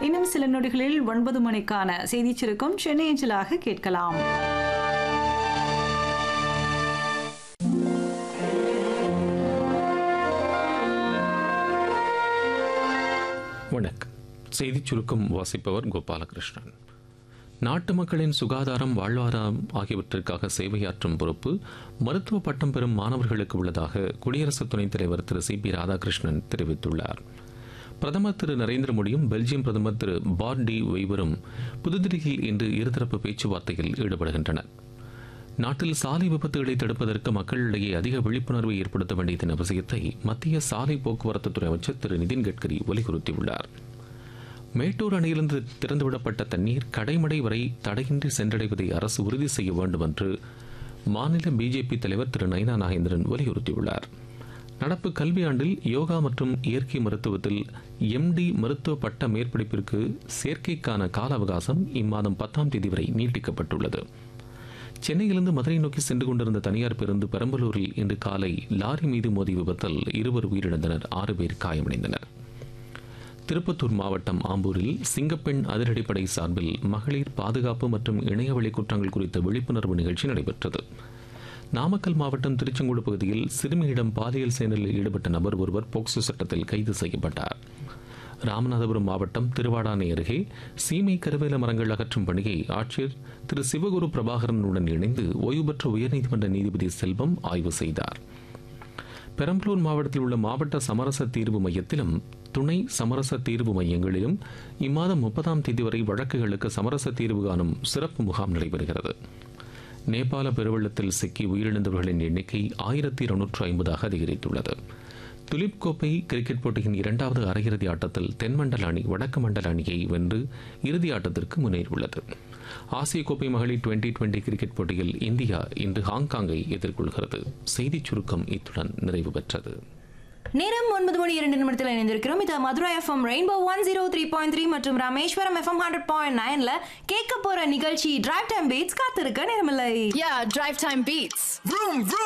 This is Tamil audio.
இன்னும் சில நொடிகளில் ஒன்பது மணிக்கான செய்தி சுருக்கம் சென்னை அஞ்சலாக கேட்கலாம் வணக்கம் செய்திச் சுருக்கம் வாசிப்பவர் கோபாலகிருஷ்ணன் நாட்டு மக்களின் சுகாதாரம் வாழ்வாதாரம் ஆகியவற்றிற்காக சேவையாற்றும் பொறுப்பு மருத்துவ பட்டம் பெறும் மாணவர்களுக்கு உள்ளதாக குடியரசு துணைத் தலைவர் திரு சி பி ராதாகிருஷ்ணன் தெரிவித்துள்ளார் பிரதமர் திரு நரேந்திர மோடியும் பெல்ஜியம் பிரதமர் திரு பாட் டி வெய்வரும் புதுதில்லியில் இன்று இருதரப்பு பேச்சுவார்த்தையில் ஈடுபடுகின்றனர் நாட்டில் சாலை விபத்துகளை தடுப்பதற்கு மக்களிடையே அதிக விழிப்புணர்வை ஏற்படுத்த வேண்டியதன் அவசியத்தை மத்திய சாலை போக்குவரத்துத்துறை அமைச்சர் திரு நிதின் கட்கரி வலியுறுத்தியுள்ளார் மேட்டூர் அணையிலிருந்து திறந்துவிடப்பட்ட தண்ணீர் கடைமடை வரை தடையின்றி சென்றடைவதை அரசு உறுதி செய்ய வேண்டும் என்று மாநில பிஜேபி தலைவர் திரு நயனா நாகேந்திரன் வலியுறுத்தியுள்ளார் நடப்பு கல்வியாண்டில் யோகா மற்றும் இயற்கை மருத்துவத்தில் எம்டி மருத்துவ பட்ட மேற்படிப்பிற்கு சேர்க்கைக்கான கால அவகாசம் இம்மாதம் பத்தாம் தேதி வரை நீட்டிக்கப்பட்டுள்ளது சென்னையிலிருந்து மதுரை நோக்கி சென்று கொண்டிருந்த தனியார் பேருந்து பெரம்பலூரில் இன்று காலை லாரி மீது மோதி விபத்தில் இருவர் உயிரிழந்தனர் ஆறு பேர் காயமடைந்தனர் திருப்பத்தூர் மாவட்டம் ஆம்பூரில் சிங்கப்பெண் அதிரடிப்படை சார்பில் மகளிர் பாதுகாப்பு மற்றும் இணையவழி குற்றங்கள் குறித்த விழிப்புணர்வு நிகழ்ச்சி நடைபெற்றது நாமக்கல் மாவட்டம் திருச்செங்கோடு பகுதியில் சிறுமியிடம் பாலியல் செயலில் ஈடுபட்ட நபர் ஒருவர் போக்சோ சட்டத்தில் கைது செய்யப்பட்டார் ராமநாதபுரம் மாவட்டம் திருவாடானை அருகே சீமை கருவேல மரங்கள் அகற்றும் பணியை ஆட்சியர் திரு சிவகுரு பிரபாகரனுடன் இணைந்து ஓய்வு பெற்ற உயர்நீதிமன்ற நீதிபதி செல்வம் ஆய்வு செய்தார் பெரம்பலூர் மாவட்டத்தில் உள்ள மாவட்ட சமரச தீர்வு மையத்திலும் துணை சமரச தீர்வு மையங்களிலும் இம்மாதம் முப்பதாம் தேதி வரை வழக்குகளுக்கு சமரச தீர்வு காணும் சிறப்பு முகாம் நடைபெறுகிறது நேபாள பெருவெள்ளத்தில் சிக்கி உயிரிழந்தவர்களின் எண்ணிக்கை ஆயிரத்தி இருநூற்று ஐம்பதாக அதிகரித்துள்ளது துலிப் கோப்பை கிரிக்கெட் போட்டியின் இரண்டாவது அரையிறுதி ஆட்டத்தில் தென்மண்டல அணி வடக்கு மண்டல அணியை வென்று இறுதி ஆட்டத்திற்கு முன்னேறியுள்ளது ஆசிய கோப்பை மகளிர் டுவெண்டி டுவெண்டி கிரிக்கெட் போட்டியில் இந்தியா இன்று ஹாங்காங்கை எதிர்கொள்கிறது செய்திச் சுருக்கம் இத்துடன் நிறைவு பெற்றது நேரம் ஒன்பது மணி இரண்டு நிமிடத்தில் இணைந்திருக்கிறோம் இது Madurai FM rainbow one zero three point three மற்றும் ராமேஸ்வரம் எஃப்எம் ஹண்ட்ரட் பாயிண்ட் நைன்ல கேட்க போற நிகழ்ச்சி டிரைவ் டைம் பீட்ஸ் காத்திருக்க நேரமில்லை Yeah, drive time beats. Vroom, vroom.